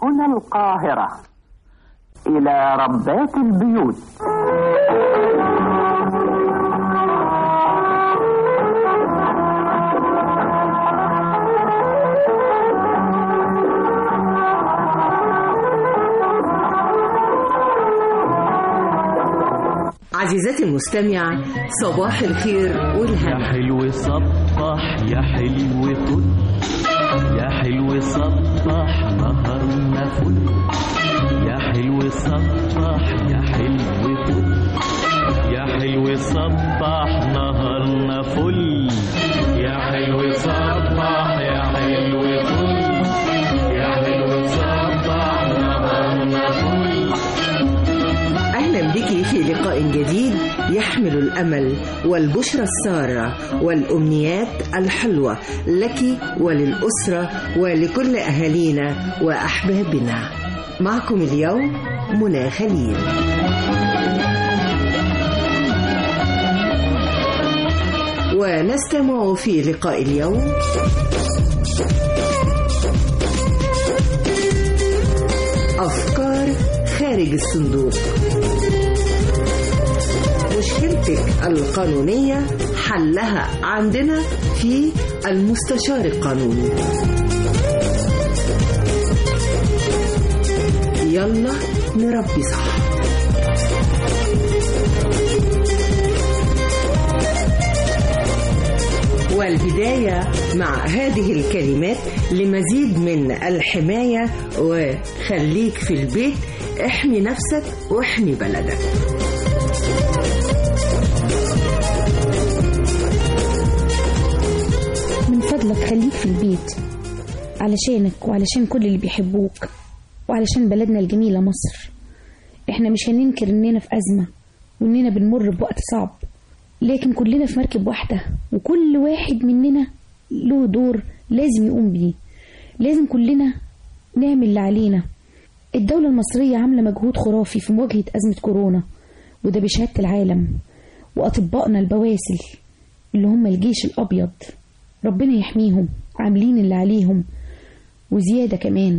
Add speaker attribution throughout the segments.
Speaker 1: هنا القاهرة إلى ربات البيوت
Speaker 2: عزيزتي المستمع صباح الخير
Speaker 3: يا
Speaker 2: والهنا
Speaker 3: حلو صبح يا حلو طل يا حلو صبح نهارنا فل يا حلو صبح يا حلو طل يا حلو صبح نهارنا فل يا حلو صبح يا حلو طل يا حلو صبح نهارنا فل
Speaker 2: أهلا بك في لقاء جديد يحمل الأمل والبشرى السارة والأمنيات الحلوة لك وللأسرة ولكل أهالينا وأحبابنا معكم اليوم منى خليل ونستمع في لقاء اليوم أفكار خارج الصندوق مشكلتك القانونية حلها عندنا في المستشار القانوني يلا نربي صح والبداية مع هذه الكلمات لمزيد من الحماية وخليك في البيت احمي نفسك واحمي بلدك
Speaker 4: من فضلك خليك في البيت علشانك وعلشان كل اللي بيحبوك وعلشان بلدنا الجميلة مصر احنا مش هننكر اننا في أزمة واننا بنمر بوقت صعب لكن كلنا في مركب واحدة وكل واحد مننا له دور لازم يقوم بيه لازم كلنا نعمل اللي علينا الدولة المصرية عاملة مجهود خرافي في مواجهة أزمة كورونا وده بشهادة العالم وأطبائنا البواسل اللي هم الجيش الأبيض ربنا يحميهم عاملين اللي عليهم وزيادة كمان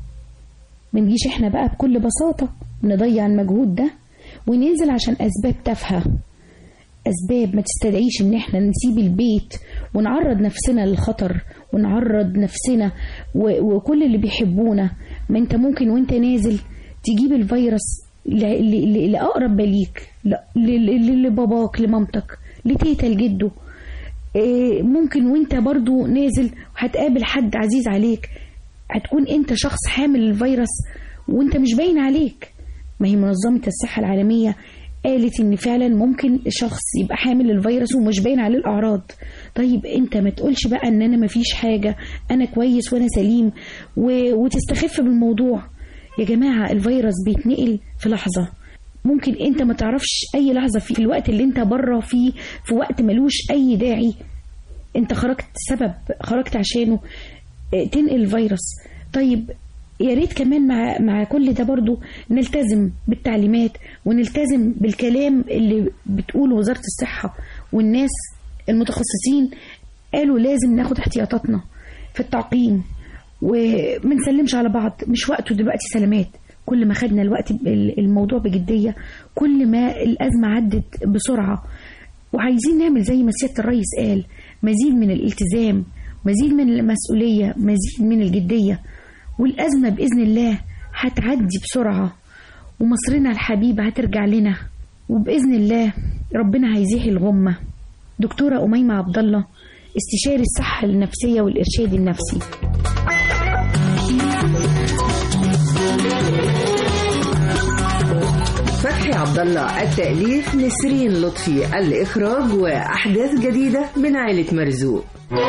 Speaker 4: منجيش احنا بقى بكل بساطة نضيع المجهود ده وننزل عشان أسباب تافهة أسباب ما تستدعيش إن احنا نسيب البيت ونعرض نفسنا للخطر ونعرض نفسنا و- وكل اللي بيحبونا ما انت ممكن وانت نازل تجيب الفيروس ل- ل- ل- لأقرب بليك ل- ل- ل- لباباك لمامتك لتيتا لجده إيه، ممكن وانت برضو نازل هتقابل حد عزيز عليك هتكون انت شخص حامل الفيروس وانت مش باين عليك ما هي منظمة الصحة العالمية قالت ان فعلا ممكن شخص يبقى حامل الفيروس ومش باين عليه الاعراض طيب انت ما تقولش بقى ان انا ما فيش حاجة انا كويس وانا سليم و... وتستخف بالموضوع يا جماعة الفيروس بيتنقل في لحظة ممكن انت ما تعرفش اي لحظة في الوقت اللي انت بره فيه في وقت ملوش اي داعي انت خرجت سبب خرجت عشانه اه، تنقل الفيروس طيب يا ريت كمان مع مع كل ده برضو نلتزم بالتعليمات ونلتزم بالكلام اللي بتقوله وزارة الصحة والناس المتخصصين قالوا لازم ناخد احتياطاتنا في التعقيم وما نسلمش على بعض مش وقته دلوقتي سلامات كل ما خدنا الوقت الموضوع بجدية كل ما الأزمة عدت بسرعة وعايزين نعمل زي ما سيادة الرئيس قال مزيد من الالتزام مزيد من المسؤولية مزيد من الجدية والأزمة بإذن الله هتعدي بسرعة ومصرنا الحبيبة هترجع لنا وبإذن الله ربنا هيزيح الغمة دكتورة أميمة عبد الله استشاري الصحة النفسية والإرشاد النفسي
Speaker 2: فتحي عبد الله التأليف نسرين لطفي الإخراج وأحداث جديدة من عائلة مرزوق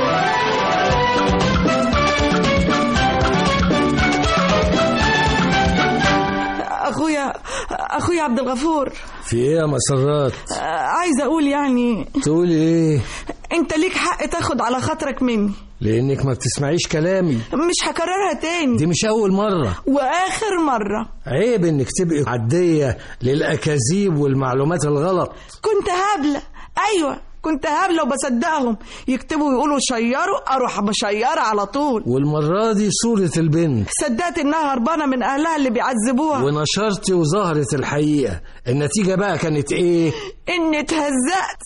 Speaker 5: اخويا اخويا عبد الغفور
Speaker 6: في ايه يا مسرات
Speaker 5: آه، عايزه اقول يعني
Speaker 6: تقول ايه
Speaker 5: انت ليك حق تاخد على خاطرك مني
Speaker 6: لانك ما بتسمعيش كلامي
Speaker 5: مش هكررها تاني
Speaker 6: دي مش اول مره
Speaker 5: واخر مره
Speaker 6: عيب انك تبقي عديه للاكاذيب والمعلومات الغلط
Speaker 5: كنت هبله ايوه كنت هبله وبصدقهم يكتبوا ويقولوا شيروا اروح بشيره على طول
Speaker 6: والمرة دي صورة البنت
Speaker 5: صدقت انها هربانه من اهلها اللي بيعذبوها
Speaker 6: ونشرتي وظهرت الحقيقة النتيجة بقى كانت ايه
Speaker 5: اني اتهزقت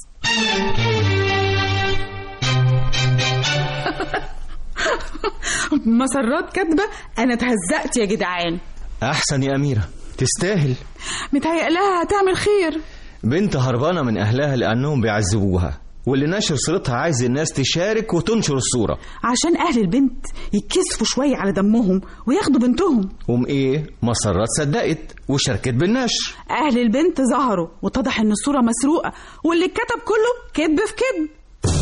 Speaker 7: مسرات كاتبه انا اتهزقت يا جدعان
Speaker 8: احسن يا اميره تستاهل
Speaker 7: متهيأ لها هتعمل خير
Speaker 8: بنت هربانه من اهلها لانهم بيعذبوها واللي ناشر صورتها عايز الناس تشارك وتنشر الصوره
Speaker 7: عشان اهل البنت يتكسفوا شويه على دمهم وياخدوا بنتهم
Speaker 8: قوم ايه مسرات صدقت وشاركت بالنشر
Speaker 7: اهل البنت ظهروا واتضح ان الصوره مسروقه واللي اتكتب كله كذب في كذب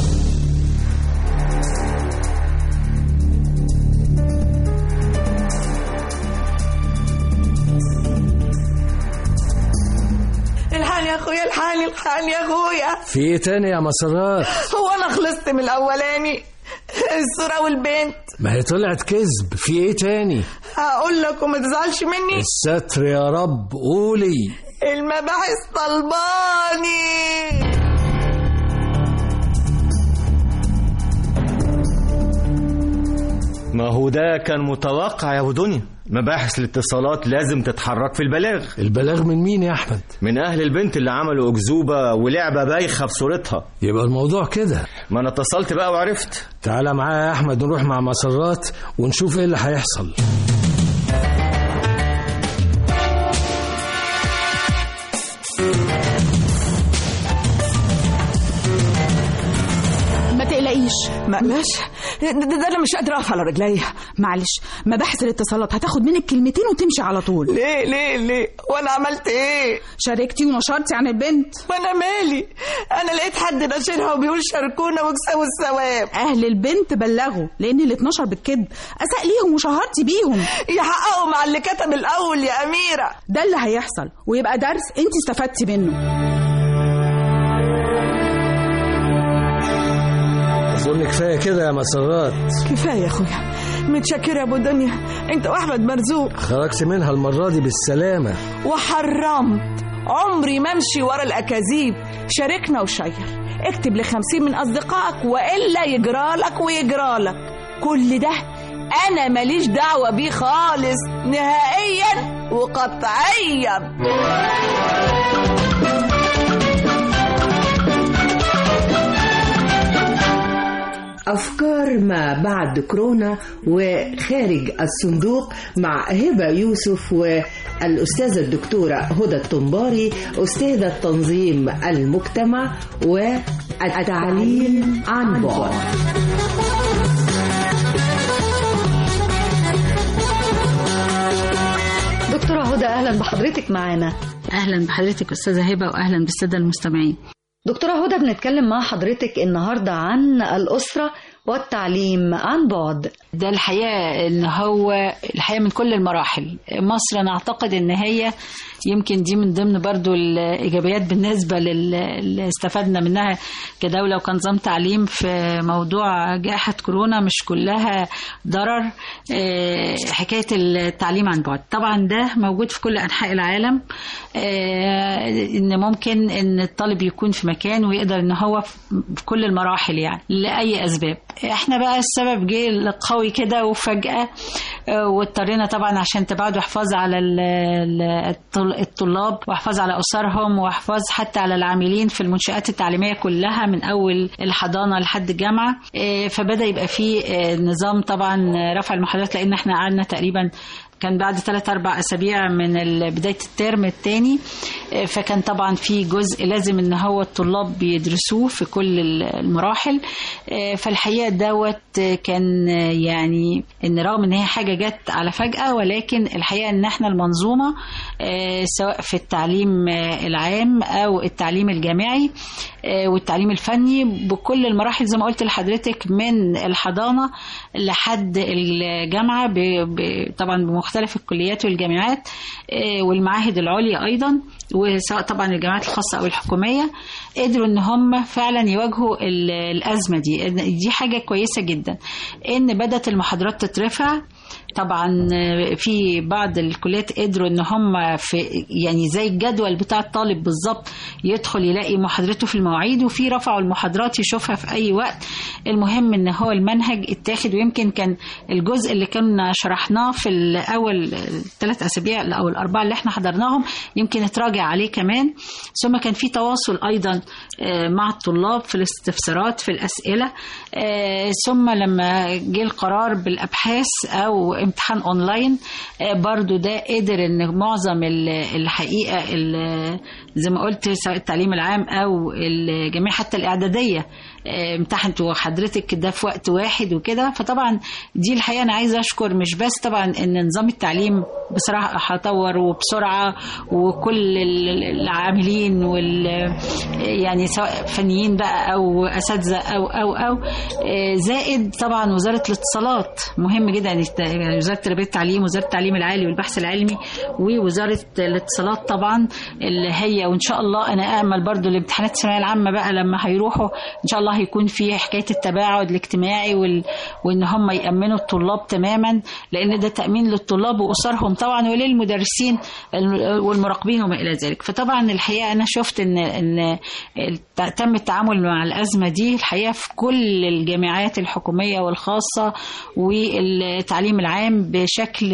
Speaker 5: الحقني يا اخويا الحقني الحقني يا اخويا
Speaker 6: في ايه تاني يا مسرات
Speaker 5: هو انا خلصت من الاولاني الصوره والبنت
Speaker 6: ما هي طلعت كذب في ايه تاني
Speaker 5: هقول لك وما تزعلش مني
Speaker 6: الستر يا رب قولي
Speaker 5: المباحث طلباني
Speaker 8: ما هو ده كان متوقع يا ابو دنيا مباحث الاتصالات لازم تتحرك في البلاغ
Speaker 6: البلاغ من مين يا احمد
Speaker 8: من اهل البنت اللي عملوا اكذوبه ولعبه بايخه بصورتها
Speaker 6: يبقى الموضوع كده
Speaker 8: ما انا اتصلت بقى وعرفت
Speaker 6: تعالى معايا يا احمد نروح مع مسرات ونشوف ايه اللي هيحصل
Speaker 7: ما تقلقيش
Speaker 5: معلش ده, ده, ده انا مش قادره اقف على رجليا
Speaker 7: معلش مباحث الاتصالات هتاخد منك كلمتين وتمشي على طول
Speaker 5: ليه ليه ليه وانا عملت ايه
Speaker 7: شاركتي ونشرتي عن البنت
Speaker 5: وانا مالي انا لقيت حد ناشرها وبيقول شاركونا واكسبوا الثواب
Speaker 7: اهل البنت بلغوا لان اللي اتنشر بالكذب اساء ليهم وشهرتي بيهم
Speaker 5: يحققوا مع اللي كتب الاول يا اميره
Speaker 7: ده اللي هيحصل ويبقى درس انت استفدتي منه
Speaker 6: اظن كفايه كده يا مسرات
Speaker 5: كفايه يا اخويا متشكره يا ابو دنيا انت واحمد مرزوق
Speaker 6: خرجت منها المره دي بالسلامه
Speaker 5: وحرمت عمري ما امشي ورا الاكاذيب شاركنا وشير اكتب لخمسين من اصدقائك والا يجرالك ويجرالك كل ده انا ماليش دعوه بيه خالص نهائيا وقطعيا
Speaker 2: أفكار ما بعد كورونا وخارج الصندوق مع هبة يوسف والأستاذة الدكتورة هدى الطنباري أستاذة تنظيم المجتمع والتعليم عن بعد
Speaker 9: دكتورة هدى أهلا بحضرتك معانا
Speaker 10: اهلا بحضرتك استاذه هبه واهلا بالساده المستمعين
Speaker 9: دكتورة هدى بنتكلم مع حضرتك النهاردة عن الأسرة والتعليم عن بعد
Speaker 10: ده الحقيقه ان هو الحقيقه من كل المراحل مصر انا اعتقد ان هي يمكن دي من ضمن برضو الايجابيات بالنسبه لل- اللي استفدنا منها كدوله وكنظام تعليم في موضوع جائحه كورونا مش كلها ضرر آه، حكايه التعليم عن بعد طبعا ده موجود في كل انحاء العالم آه، ان ممكن ان الطالب يكون في مكان ويقدر ان هو في كل المراحل يعني لاي اسباب احنا بقى السبب جه قوي كده وفجاه آه، واضطرينا طبعا عشان تبعد وحفاظ على ال- ال- الطل- الطلاب وحفاظ على اسرهم وحفاظ حتى على العاملين في المنشات التعليميه كلها من اول الحضانه لحد الجامعه آه، فبدا يبقى في آه، نظام طبعا رفع المحاضرات لان احنا قعدنا تقريبا كان بعد ثلاث أربع أسابيع من ال- بداية الترم الثاني فكان طبعا في جزء لازم إن هو الطلاب بيدرسوه في كل ال- المراحل آه، فالحقيقة دوت كان آه، يعني إن رغم إن هي حاجة جت على فجأة ولكن الحقيقة إن إحنا المنظومة آه، سواء في التعليم آه، العام أو التعليم الجامعي آه، والتعليم الفني بكل المراحل زي ما قلت لحضرتك من الحضانة لحد الجامعة ب- ب- طبعا بمختلف الكليات والجامعات آه، والمعاهد العليا أيضا وسواء طبعا الجامعات الخاصة أو الحكومية قدروا إن هم فعلا يواجهوا ال- الأزمة دي دي حاجة كويسة جدا إن بدأت المحاضرات تترفع طبعا آه، في بعض الكليات قدروا ان هم في يعني زي الجدول بتاع الطالب بالظبط يدخل يلاقي محاضرته في المواعيد وفي رفعوا المحاضرات يشوفها في اي وقت المهم ان هو المنهج اتاخد ويمكن كان الجزء اللي كنا شرحناه في الاول الثلاث اسابيع او الاربعه اللي احنا حضرناهم يمكن اتراجع عليه كمان ثم كان في تواصل ايضا آه، مع الطلاب في الاستفسارات في الاسئله آه، ثم لما جه القرار بالابحاث او امتحان اونلاين آه، برضو ده قدر ان معظم ال- الحقيقه ال- زي ما قلت سواء التعليم العام او الجميع حتى الاعداديه آه، امتحنت حضرتك ده في وقت واحد وكده فطبعا دي الحقيقه انا عايزه اشكر مش بس طبعا ان نظام التعليم بصراحه هطور وبسرعه وكل ال- العاملين وال يعني سواء فنيين بقى او اساتذه او او او آه، زائد طبعا وزاره الاتصالات مهم جدا يعني وزاره التربيه والتعليم وزاره التعليم العالي والبحث العلمي ووزاره الاتصالات طبعا اللي هي وان شاء الله انا امل برضو الامتحانات الثانويه العامه بقى لما هيروحوا ان شاء الله هيكون في حكايه التباعد الاجتماعي وال... وان هم يامنوا الطلاب تماما لان ده تامين للطلاب واسرهم طبعا وللمدرسين ال- والمراقبين وما الى ذلك فطبعا الحقيقه انا شفت ان ان الت- تم التعامل مع الازمه دي الحقيقه في كل الجامعات الحكوميه والخاصه والتعليم العام بشكل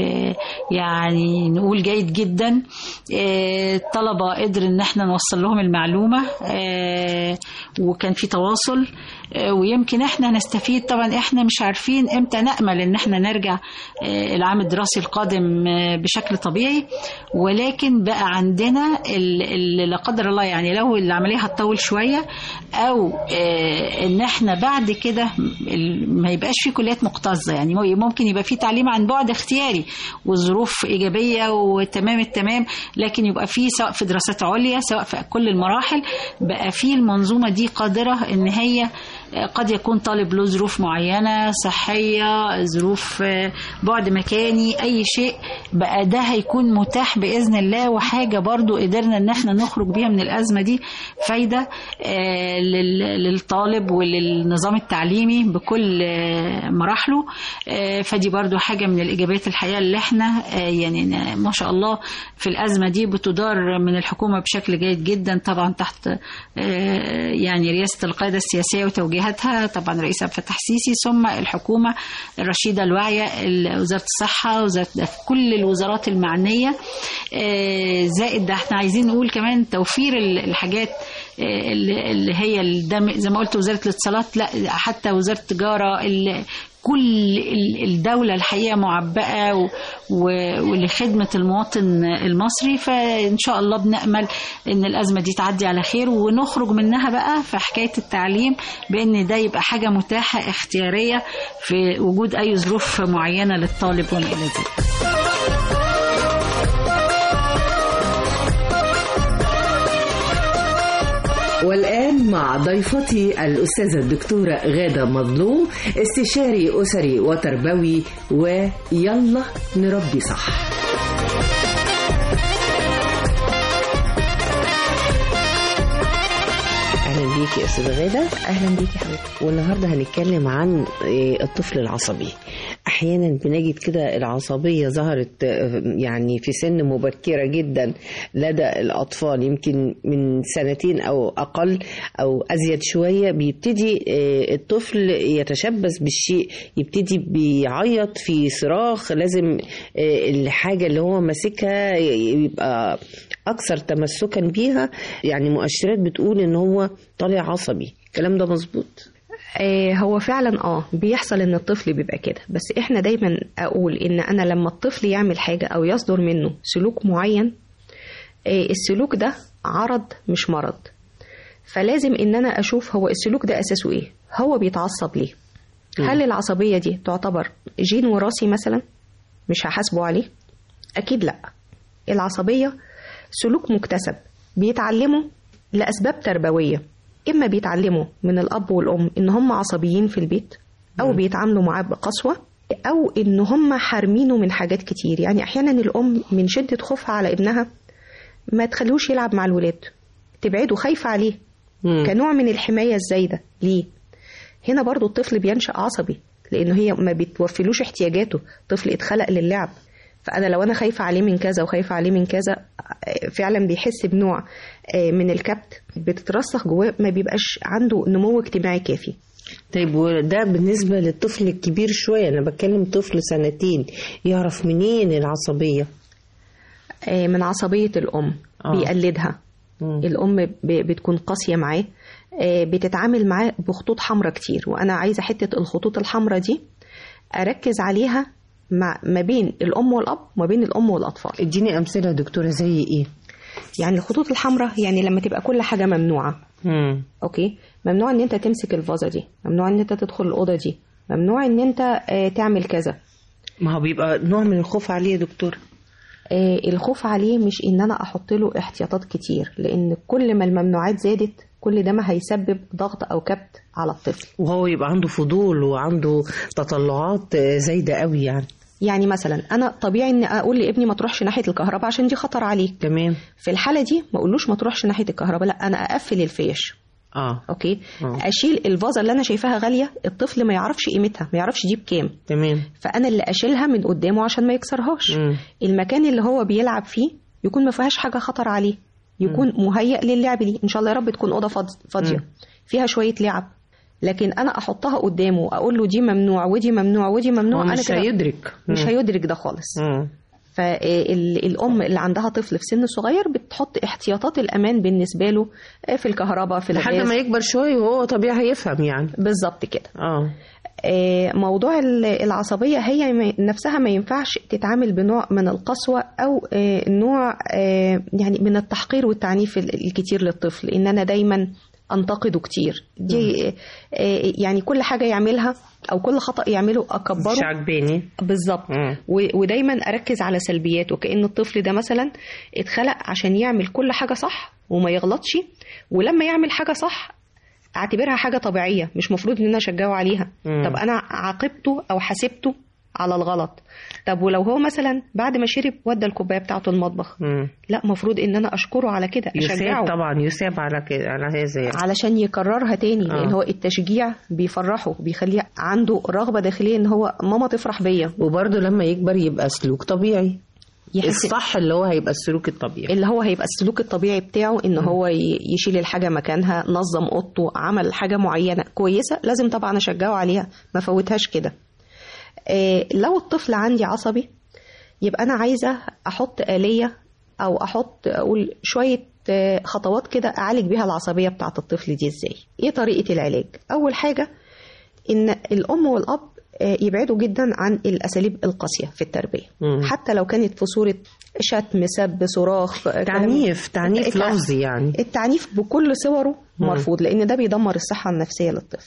Speaker 10: يعني نقول جيد جدا آه، الطلبه قدر ان احنا نوصل لهم المعلومه آه، وكان في تواصل آه، ويمكن احنا نستفيد طبعا احنا مش عارفين امتى نامل ان احنا نرجع آه، العام الدراسي القادم آه، بشكل طبيعي ولكن بقى عندنا ال- ال- لا قدر الله يعني لو العمليه هتطول شويه او آه، ان احنا بعد كده ال- ما يبقاش في كليات مكتظه يعني ممكن يبقى في تعليم عن بعد اختياري والظروف ايجابيه وتمام التمام لكن يبقى في سواء في دراسات عليا سواء في كل المراحل بقى في المنظومه دي قادره ان هي قد يكون طالب له ظروف معينة صحية ظروف آه، بعد مكاني أي شيء بقى ده هيكون متاح بإذن الله وحاجة برضو قدرنا إن احنا نخرج بيها من الأزمة دي فايدة آه، لل- للطالب وللنظام التعليمي بكل آه، مراحله آه، فدي برضو حاجة من الإيجابيات الحقيقة اللي احنا آه، يعني ن- ما شاء الله في الأزمة دي بتدار من الحكومة بشكل جيد جدا طبعا تحت آه، يعني رئاسة القيادة السياسية وتوجيهاتها طبعا رئيس عبد الفتاح السيسي ثم الحكومة الرشيدة الواعية ال- وزارة الصحة وزارة كل الوزارات المعنية آه، زائد ده احنا عايزين نقول كمان توفير ال- الحاجات آه، اللي اللي هي الدم زي ما قلت وزارة الاتصالات لا حتى وزارة التجارة ال- كل ال- الدولة الحقيقة معبأة و- و- ولخدمة المواطن المصري فإن شاء الله بنأمل إن الأزمة دي تعدي على خير ونخرج منها بقى في حكاية التعليم بإن ده يبقى حاجة متاحة اختيارية في وجود أي ظروف معينة للطالب وما إلى ذلك
Speaker 2: والآن مع ضيفتي الأستاذة الدكتورة غادة مظلوم استشاري أسري وتربوي ويلا نربي صح
Speaker 11: اهلا بيكي يا استاذه غاده اهلا بيكي حبيبتي والنهارده هنتكلم عن إيه، الطفل العصبي احيانا بنجد كده العصبيه ظهرت آه، يعني في سن مبكره جدا لدى الاطفال يمكن من سنتين او اقل او ازيد شويه بيبتدي آه، الطفل يتشبث بالشيء يبتدي بيعيط في صراخ لازم آه، الحاجه اللي هو ماسكها يبقى اكثر تمسكا بيها يعني مؤشرات بتقول ان هو طالع عصبي الكلام ده مظبوط
Speaker 12: آه، هو فعلا اه بيحصل ان الطفل بيبقى كده بس احنا دايما اقول ان انا لما الطفل يعمل حاجة او يصدر منه سلوك معين آه، السلوك ده عرض مش مرض فلازم ان انا اشوف هو السلوك ده اساسه ايه هو بيتعصب ليه هل العصبية دي تعتبر جين وراثي مثلا مش هحاسبه عليه اكيد لا العصبية سلوك مكتسب بيتعلمه لأسباب تربوية إما بيتعلموا من الأب والأم إن هم عصبيين في البيت أو بيتعاملوا معاه بقسوة أو إن هم حارمينه من حاجات كتير يعني أحيانا الأم من شدة خوفها على ابنها ما تخلوش يلعب مع الولاد تبعده خايفة عليه كنوع من الحماية الزايدة ليه هنا برضو الطفل بينشأ عصبي لانه هي ما بتوفلوش احتياجاته طفل اتخلق للعب فانا لو انا خايفه عليه من كذا وخايفه عليه من كذا آه، فعلا بيحس بنوع آه، من الكبت بتترسخ جواه ما بيبقاش عنده نمو اجتماعي كافي
Speaker 11: طيب وده بالنسبة للطفل الكبير شوية أنا بتكلم طفل سنتين يعرف منين العصبية
Speaker 12: آه، من عصبية الأم
Speaker 11: آه.
Speaker 12: بيقلدها الأم ب- بتكون قاسية معاه آه، بتتعامل معاه بخطوط حمراء كتير وأنا عايزة حتة الخطوط الحمراء دي أركز عليها مع ما بين الأم والأب وما بين الأم والأطفال
Speaker 11: اديني أمثلة يا دكتورة زي إيه؟
Speaker 12: يعني الخطوط الحمراء يعني لما تبقى كل حاجة ممنوعة
Speaker 11: مم.
Speaker 12: اوكي ممنوع ان انت تمسك الفازه دي ممنوع ان انت تدخل الاوضه دي ممنوع ان انت آه، تعمل كذا
Speaker 11: ما هو بيبقى نوع من الخوف عليه يا دكتور
Speaker 12: آه، الخوف عليه مش ان انا احط له احتياطات كتير لان كل ما الممنوعات زادت كل ده ما هيسبب ضغط او كبت على الطفل
Speaker 11: وهو يبقى عنده فضول وعنده تطلعات آه، زايدة قوي يعني
Speaker 12: يعني مثلا انا طبيعي ان اقول لابني ما تروحش ناحيه الكهرباء عشان دي خطر عليك
Speaker 11: تمام
Speaker 12: في الحاله دي ما اقولوش ما تروحش ناحيه الكهرباء لا انا اقفل الفيش
Speaker 11: اه
Speaker 12: اوكي
Speaker 11: آه.
Speaker 12: اشيل الفازه اللي انا شايفاها غاليه الطفل ما يعرفش قيمتها ما يعرفش دي بكام
Speaker 11: تمام
Speaker 12: فانا اللي اشيلها من قدامه عشان ما يكسرهاش المكان اللي هو بيلعب فيه يكون ما فيهاش حاجه خطر عليه يكون مهيأ للعب دي ان شاء الله يا رب تكون اوضه فاض- فاضيه
Speaker 11: مم.
Speaker 12: فيها شويه لعب لكن انا احطها قدامه واقول له دي ممنوع ودي ممنوع ودي ممنوع
Speaker 11: هو
Speaker 12: انا
Speaker 11: مش
Speaker 12: كده
Speaker 11: هيدرك
Speaker 12: مش
Speaker 11: مم.
Speaker 12: هيدرك ده خالص
Speaker 11: مم.
Speaker 12: فالام اللي عندها طفل في سن صغير بتحط احتياطات الامان بالنسبه له في الكهرباء في
Speaker 11: لحد
Speaker 12: الغاز
Speaker 11: ما يكبر شوية وهو طبيعي هيفهم يعني
Speaker 12: بالظبط كده
Speaker 11: اه
Speaker 12: آه، موضوع ال- العصبية هي ما- نفسها ما ينفعش تتعامل بنوع من القسوة أو آه، نوع آه، يعني من التحقير والتعنيف ال- الكتير للطفل إن أنا دايما أنتقده كتير دي آه، يعني كل حاجة يعملها أو كل خطأ يعمله أكبره
Speaker 11: مش عاجباني
Speaker 12: بالظبط و- ودايما اركز على سلبياته كأن الطفل ده مثلا اتخلق عشان يعمل كل حاجه صح وما يغلطش ولما يعمل حاجه صح اعتبرها حاجه طبيعيه مش مفروض ان انا اشجعه عليها
Speaker 11: مم.
Speaker 12: طب انا عاقبته او حاسبته على الغلط طب ولو هو مثلا بعد ما شرب ودى الكوبايه بتاعته المطبخ
Speaker 11: مم.
Speaker 12: لا مفروض ان انا اشكره على كده اشجعه
Speaker 11: يساب طبعا يساب على كده على هذا يعني.
Speaker 12: علشان يكررها تاني
Speaker 11: آه.
Speaker 12: لان هو التشجيع بيفرحه بيخليه عنده رغبه داخليه ان هو ماما تفرح بيا
Speaker 11: وبرضه لما يكبر يبقى سلوك طبيعي
Speaker 12: يحس-
Speaker 11: الصح اللي هو هيبقى السلوك الطبيعي
Speaker 12: اللي هو هيبقى السلوك الطبيعي بتاعه ان هو ي- يشيل الحاجه مكانها نظم اوضته عمل حاجه معينه كويسه لازم طبعا اشجعه عليها ما فوتهاش كده آه، لو الطفل عندي عصبي يبقى انا عايزه احط آلية او احط اقول شويه آه، خطوات كده اعالج بيها العصبيه بتاعه الطفل دي ازاي ايه طريقه العلاج اول حاجه ان الام والاب آه، يبعدوا جدا عن الاساليب القاسيه في التربيه
Speaker 11: مم.
Speaker 12: حتى لو كانت في صوره شتم سب صراخ
Speaker 11: تعنيف تعنيف
Speaker 12: التع-
Speaker 11: لفظي يعني
Speaker 12: التعنيف بكل صوره
Speaker 11: مم.
Speaker 12: مرفوض لان ده بيدمر الصحه النفسيه للطفل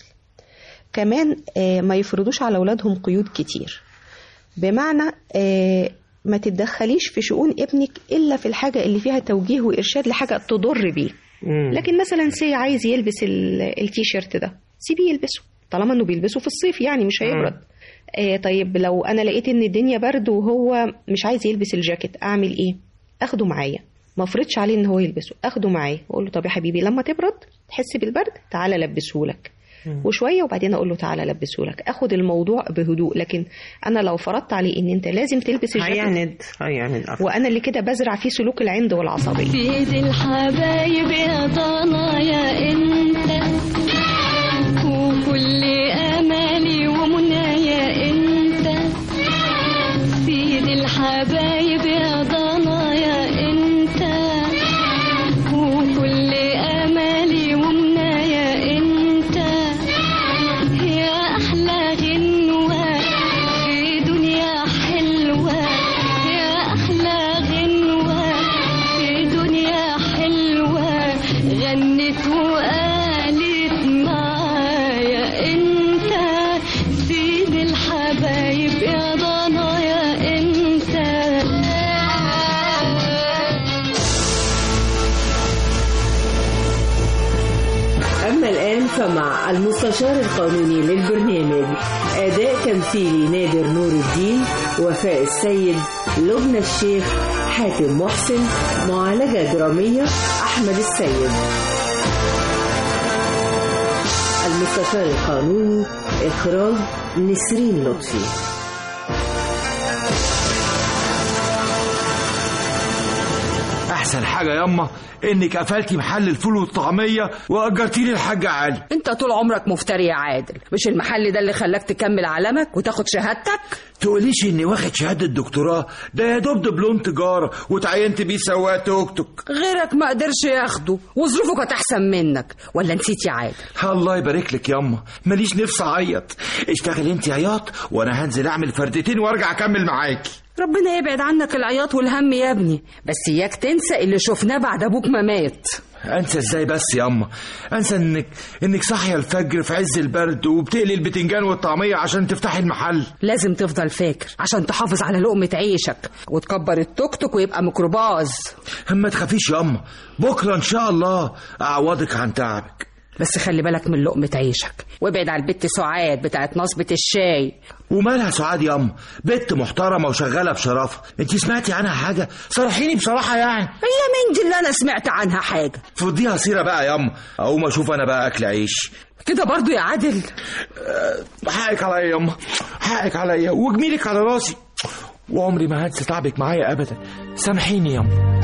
Speaker 12: كمان آه، ما يفرضوش على اولادهم قيود كتير بمعنى آه، ما تتدخليش في شؤون ابنك الا في الحاجه اللي فيها توجيه وارشاد لحاجه تضر بيه
Speaker 11: مم.
Speaker 12: لكن مثلا سي عايز يلبس ال- التيشيرت ده سيبيه يلبسه طالما انه بيلبسه في الصيف يعني مش هيبرد آه طيب لو انا لقيت ان الدنيا برد وهو مش عايز يلبس الجاكيت اعمل ايه اخده معايا ما افرضش عليه ان هو يلبسه اخده معايا واقول له طب يا حبيبي لما تبرد تحس بالبرد تعالى لبسهولك وشويه وبعدين اقول له تعالى لبسهولك اخد الموضوع بهدوء لكن انا لو فرضت عليه ان انت لازم تلبس الجاكيت
Speaker 11: هيعند هيعند أكتر.
Speaker 12: وانا اللي كده بزرع فيه سلوك العند والعصبيه
Speaker 13: في ايد الحبايب يا ضنا يا انت وكل امالي ومنايا انت في ايد الحبايب يا ضنا يا انت وكل امالي ومنايا انت يا احلى غنوه في دنيا حلوه يا احلى غنوه في دنيا حلوه غنت وقالت معايا انت سيد الحبايب يا ضنا يا انت
Speaker 2: أما الآن فمع المستشار القانوني للبرنامج أداء تمثيلي نادر نور الدين وفاء السيد لبنى الشيخ حاتم محسن معالجة درامية أحمد السيد المستشار القانوني إخراج نسرين لطفي
Speaker 14: احسن حاجه ياما انك قفلتي محل الفول والطعميه واجرتي لي الحاج علي
Speaker 15: انت طول عمرك مفتري يا عادل مش المحل ده اللي خلاك تكمل علمك وتاخد شهادتك
Speaker 14: تقوليش اني واخد شهاده دكتوراه ده يا دوب دبلوم تجاره وتعينت بيه سواق توك توك
Speaker 15: غيرك ما قدرش ياخده وظروفه كانت احسن منك ولا نسيت يا عادل
Speaker 14: الله يبارك لك ياما ماليش نفس اعيط اشتغل انت عياط وانا هنزل اعمل فردتين وارجع اكمل معاكي
Speaker 15: ربنا يبعد عنك العياط والهم يا ابني بس اياك تنسى اللي شفناه بعد ابوك ما مات
Speaker 14: انسى ازاي بس يا اما انسى انك انك صاحيه الفجر في عز البرد وبتقلي البتنجان والطعميه عشان تفتحي المحل
Speaker 15: لازم تفضل فاكر عشان تحافظ على لقمة عيشك وتكبر التوك توك ويبقى ميكروباز
Speaker 14: ما تخافيش يا اما بكره ان شاء الله اعوضك عن تعبك
Speaker 15: بس خلي بالك من لقمة عيشك وابعد على البت سعاد بتاعت نصبة الشاي
Speaker 14: ومالها سعاد يا اما بنت محترمه وشغاله بشرافه انت سمعتي عنها حاجه صرحيني بصراحه يعني
Speaker 15: هي مين دي اللي انا سمعت عنها حاجة
Speaker 14: فضيها سيره بقى يا اما اقوم اشوف انا بقى اكل عيش
Speaker 15: كده برضو يا عادل
Speaker 14: أه حقك عليا يا اما حقك عليا وجميلك على راسي وعمري ما هنسى تعبك معايا ابدا سامحيني يا اما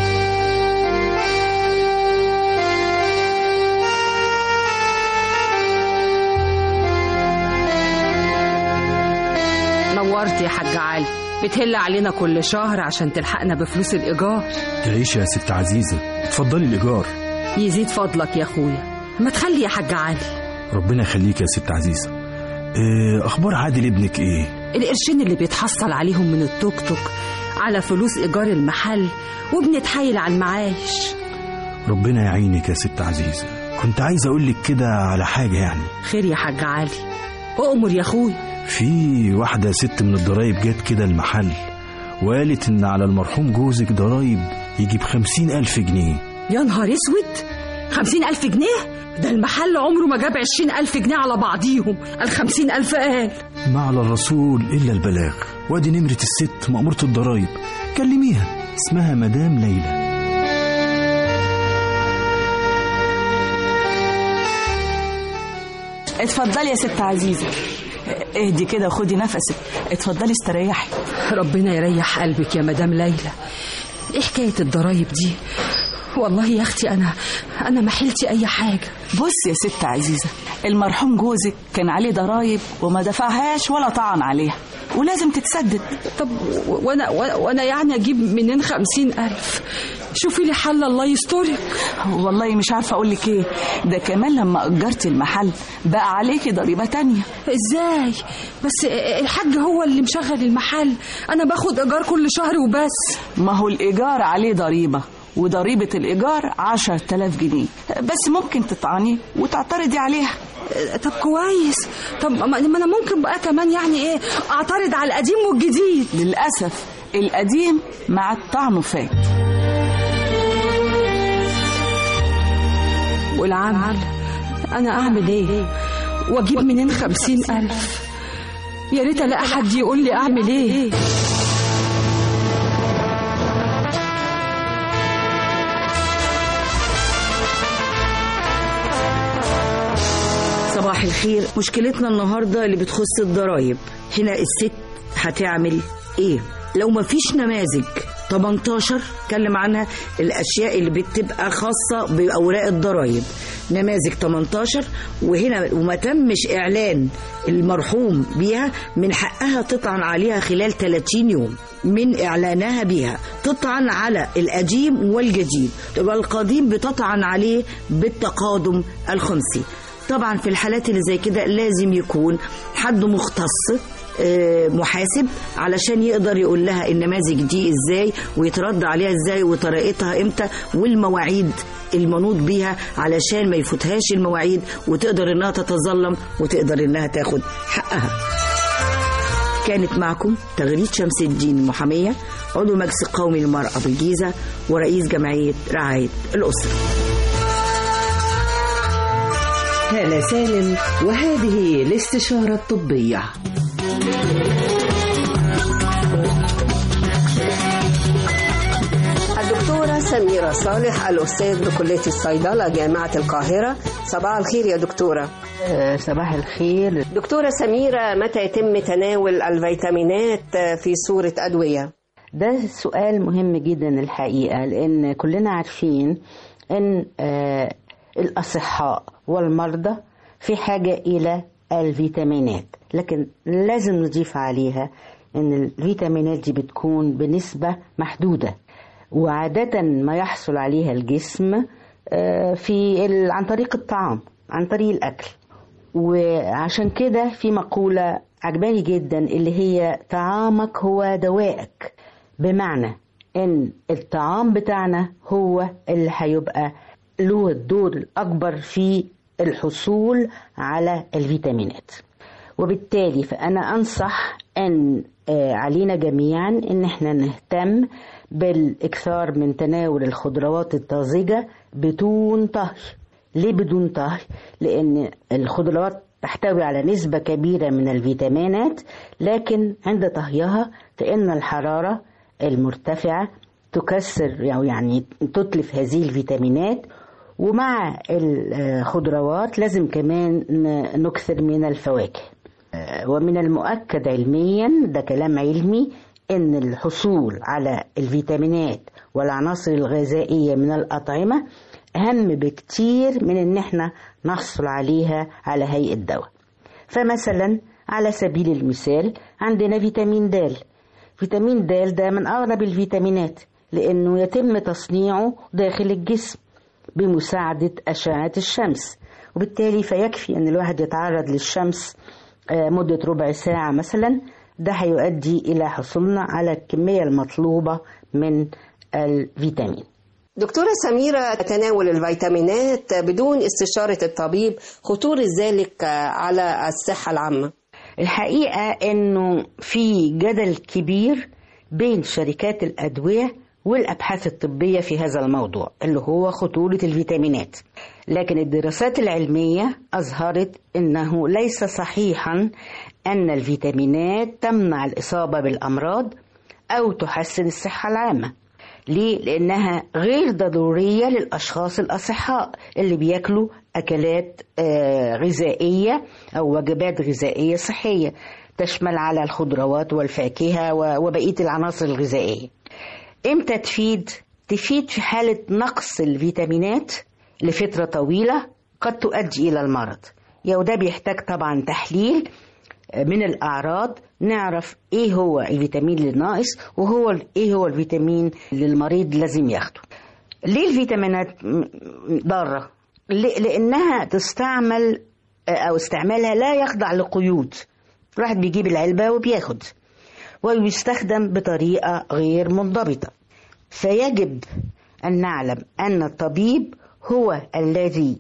Speaker 15: نورت يا حاج علي بتهل علينا كل شهر عشان تلحقنا بفلوس الإيجار
Speaker 16: تعيش يا ست عزيزة اتفضلي الإيجار
Speaker 15: يزيد فضلك يا أخويا ما تخلي يا حاج علي
Speaker 16: ربنا يخليك يا ست عزيزة إيه أخبار عادل ابنك إيه؟
Speaker 15: القرشين اللي بيتحصل عليهم من التوك توك على فلوس إيجار المحل وبنتحايل على المعايش
Speaker 16: ربنا يعينك يا ست عزيزة كنت عايز أقول لك كده على حاجة يعني
Speaker 15: خير يا حاج علي أؤمر يا أخويا
Speaker 16: في واحدة ست من الضرايب جت كده المحل وقالت إن على المرحوم جوزك ضرايب يجي بخمسين ألف جنيه
Speaker 15: يا نهار اسود خمسين ألف جنيه ده المحل عمره ما جاب عشرين ألف جنيه على بعضيهم الخمسين ألف قال
Speaker 16: ما على الرسول إلا البلاغ وادي نمرة الست مأمورة الضرايب كلميها اسمها مدام ليلى
Speaker 5: اتفضلي يا ست عزيزة اهدي كده وخدي نفسك اتفضلي استريحي
Speaker 15: ربنا يريح قلبك يا مدام ليلى ايه حكاية الضرايب دي والله يا اختي انا انا ما حلتي اي حاجه
Speaker 5: بصي يا ست عزيزه المرحوم جوزك كان عليه ضرايب وما دفعهاش ولا طعن عليها ولازم تتسدد
Speaker 15: طب وانا وانا يعني اجيب منين خمسين الف شوفي لي حل الله يسترك
Speaker 5: والله مش عارفه اقول لك ايه ده كمان لما اجرتي المحل بقى عليكي ضريبه تانية
Speaker 15: ازاي بس الحاج هو اللي مشغل المحل انا باخد ايجار كل شهر وبس
Speaker 5: ما هو الايجار عليه ضريبه وضريبة الإيجار عشر تلاف جنيه بس ممكن تطعني وتعترضي عليها
Speaker 15: طب كويس طب ما أنا ممكن بقى كمان يعني إيه أعترض على القديم والجديد
Speaker 5: للأسف القديم مع الطعن فات
Speaker 15: والعمل أنا أعمل إيه وأجيب منين خمسين ألف يا ريت ألاقي حد يقول لي أعمل إيه
Speaker 17: صباح الخير مشكلتنا النهارده اللي بتخص الضرايب هنا الست هتعمل ايه لو مفيش نماذج 18 اتكلم عنها الاشياء اللي بتبقى خاصه باوراق الضرايب نماذج 18 وهنا وما تمش اعلان المرحوم بيها من حقها تطعن عليها خلال 30 يوم من اعلانها بيها تطعن على القديم والجديد والقديم بتطعن عليه بالتقادم الخمسي طبعا في الحالات اللي زي كده لازم يكون حد مختص محاسب علشان يقدر يقول لها النماذج دي ازاي ويترد عليها ازاي وطريقتها امتى والمواعيد المنوط بيها علشان ما يفوتهاش المواعيد وتقدر انها تتظلم وتقدر انها تاخد حقها كانت معكم تغريد شمس الدين المحامية عضو مجلس القومي للمرأة بالجيزة ورئيس جمعية رعاية الأسرة
Speaker 2: هالة سالم وهذه الاستشارة الطبية
Speaker 18: الدكتورة سميرة صالح الأستاذ بكلية الصيدلة جامعة القاهرة صباح الخير يا دكتورة
Speaker 19: صباح الخير
Speaker 18: دكتورة سميرة متى يتم تناول الفيتامينات في صورة أدوية؟
Speaker 19: ده سؤال مهم جدا الحقيقة لأن كلنا عارفين أن آه الأصحاء والمرضى في حاجة إلى الفيتامينات لكن لازم نضيف عليها أن الفيتامينات دي بتكون بنسبة محدودة وعادة ما يحصل عليها الجسم آه في عن طريق الطعام عن طريق الأكل وعشان كده في مقولة عجباني جدا اللي هي طعامك هو دوائك بمعنى ان الطعام بتاعنا هو اللي هيبقى له الدور الاكبر في الحصول على الفيتامينات وبالتالي فانا انصح ان علينا جميعا ان احنا نهتم بالاكثار من تناول الخضروات الطازجه بدون طهي ليه بدون طهي لان الخضروات تحتوي على نسبه كبيره من الفيتامينات لكن عند طهيها فان الحراره المرتفعة تكسر يعني تتلف هذه الفيتامينات ومع الخضروات لازم كمان نكثر من الفواكه ومن المؤكد علميا ده كلام علمي ان الحصول على الفيتامينات والعناصر الغذائية من الأطعمة أهم بكتير من ان احنا نحصل عليها على هيئة دواء فمثلا على سبيل المثال عندنا فيتامين د فيتامين د ده من أغلب الفيتامينات لأنه يتم تصنيعه داخل الجسم بمساعدة أشعة الشمس وبالتالي فيكفي أن الواحد يتعرض للشمس مدة ربع ساعة مثلا ده هيؤدي إلى حصولنا على الكمية المطلوبة من الفيتامين
Speaker 18: دكتورة سميرة تناول الفيتامينات بدون استشارة الطبيب خطورة ذلك على الصحة العامة
Speaker 19: الحقيقة انه في جدل كبير بين شركات الأدوية والأبحاث الطبية في هذا الموضوع اللي هو خطورة الفيتامينات لكن الدراسات العلمية أظهرت أنه ليس صحيحا أن الفيتامينات تمنع الإصابة بالأمراض أو تحسن الصحة العامة ليه؟ لأنها غير ضرورية للأشخاص الأصحاء اللي بياكلوا أكلات غذائية أو وجبات غذائية صحية تشمل على الخضروات والفاكهة وبقية العناصر الغذائية إمتى تفيد؟ تفيد في حالة نقص الفيتامينات لفترة طويلة قد تؤدي إلى المرض وده بيحتاج طبعا تحليل من الأعراض نعرف إيه هو الفيتامين اللي ناقص وهو إيه هو الفيتامين اللي المريض لازم ياخده ليه الفيتامينات ضارة؟ لأنها تستعمل أو استعمالها لا يخضع لقيود الواحد بيجيب العلبة وبياخد ويستخدم بطريقة غير منضبطة فيجب أن نعلم أن الطبيب هو الذي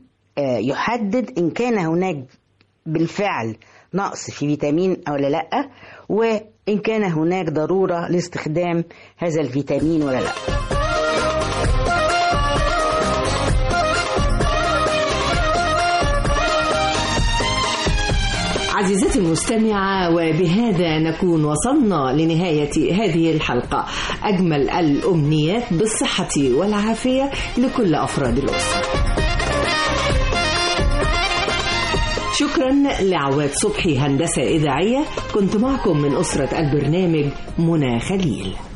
Speaker 19: يحدد إن كان هناك بالفعل نقص في فيتامين أو لا وإن كان هناك ضرورة لاستخدام هذا الفيتامين ولا لا
Speaker 20: عزيزتي المستمعة وبهذا نكون وصلنا لنهاية هذه الحلقة أجمل الأمنيات بالصحة والعافية لكل أفراد الأسرة شكرا لعواد صبحي هندسة إذاعية كنت معكم من أسرة البرنامج منى خليل